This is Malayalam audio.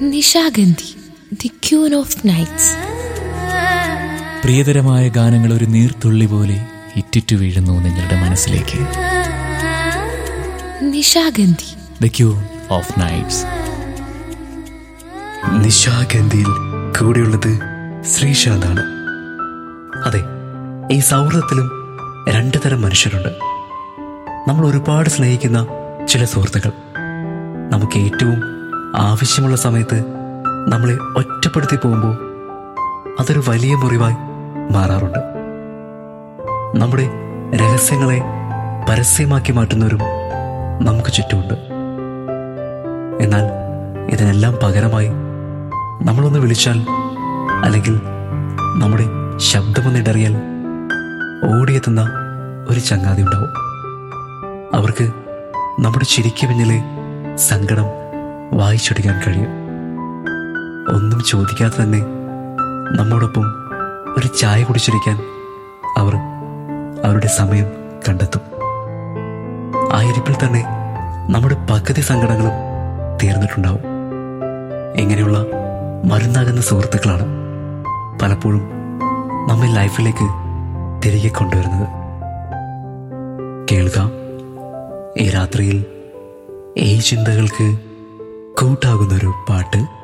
Nishagandhi the queen of nights പ്രിയതരമായ ഗാനങ്ങൾ ഒരു നീർത്തുള്ളി പോലെ ഇറ്റിറ്റു വീഴുന്നു നിങ്ങളുടെ മനസ്സിലേക്ക് Nishagandhi the queen of nights നിശാഗന്ധിയിൽ കൂടെയുള്ളത് ശ്രീശാന്താണ് അതെ ഈ സൗഹൃദത്തിലും രണ്ടു തരം മനുഷ്യരുണ്ട് നമ്മൾ ഒരുപാട് സ്നേഹിക്കുന്ന ചില സുഹൃത്തുക്കൾ നമുക്ക് ഏറ്റവും ആവശ്യമുള്ള സമയത്ത് നമ്മളെ ഒറ്റപ്പെടുത്തി പോകുമ്പോൾ അതൊരു വലിയ മുറിവായി മാറാറുണ്ട് നമ്മുടെ രഹസ്യങ്ങളെ പരസ്യമാക്കി മാറ്റുന്നവരും നമുക്ക് ചുറ്റുമുണ്ട് എന്നാൽ ഇതിനെല്ലാം പകരമായി നമ്മളൊന്ന് വിളിച്ചാൽ അല്ലെങ്കിൽ നമ്മുടെ ശബ്ദമൊന്നിടറിയാൽ ഓടിയെത്തുന്ന ഒരു ചങ്ങാതി ഉണ്ടാവും അവർക്ക് നമ്മുടെ ചിരിക്ക് പിന്നിലെ സങ്കടം വായിച്ചൊടിക്കാൻ കഴിയും ഒന്നും ചോദിക്കാതെ തന്നെ നമ്മോടൊപ്പം ഒരു ചായ കുടിച്ചിരിക്കാൻ അവർ അവരുടെ സമയം കണ്ടെത്തും ആ ഇരിപ്പിൽ തന്നെ നമ്മുടെ പകുതി സങ്കടങ്ങളും തീർന്നിട്ടുണ്ടാവും ഇങ്ങനെയുള്ള മരുന്നാകുന്ന സുഹൃത്തുക്കളാണ് പലപ്പോഴും നമ്മെ ലൈഫിലേക്ക് തിരികെ കൊണ്ടുവരുന്നത് കേൾക്കാം ഈ രാത്രിയിൽ ഈ ചിന്തകൾക്ക് കൂട്ടാകുന്നൊരു പാട്ട്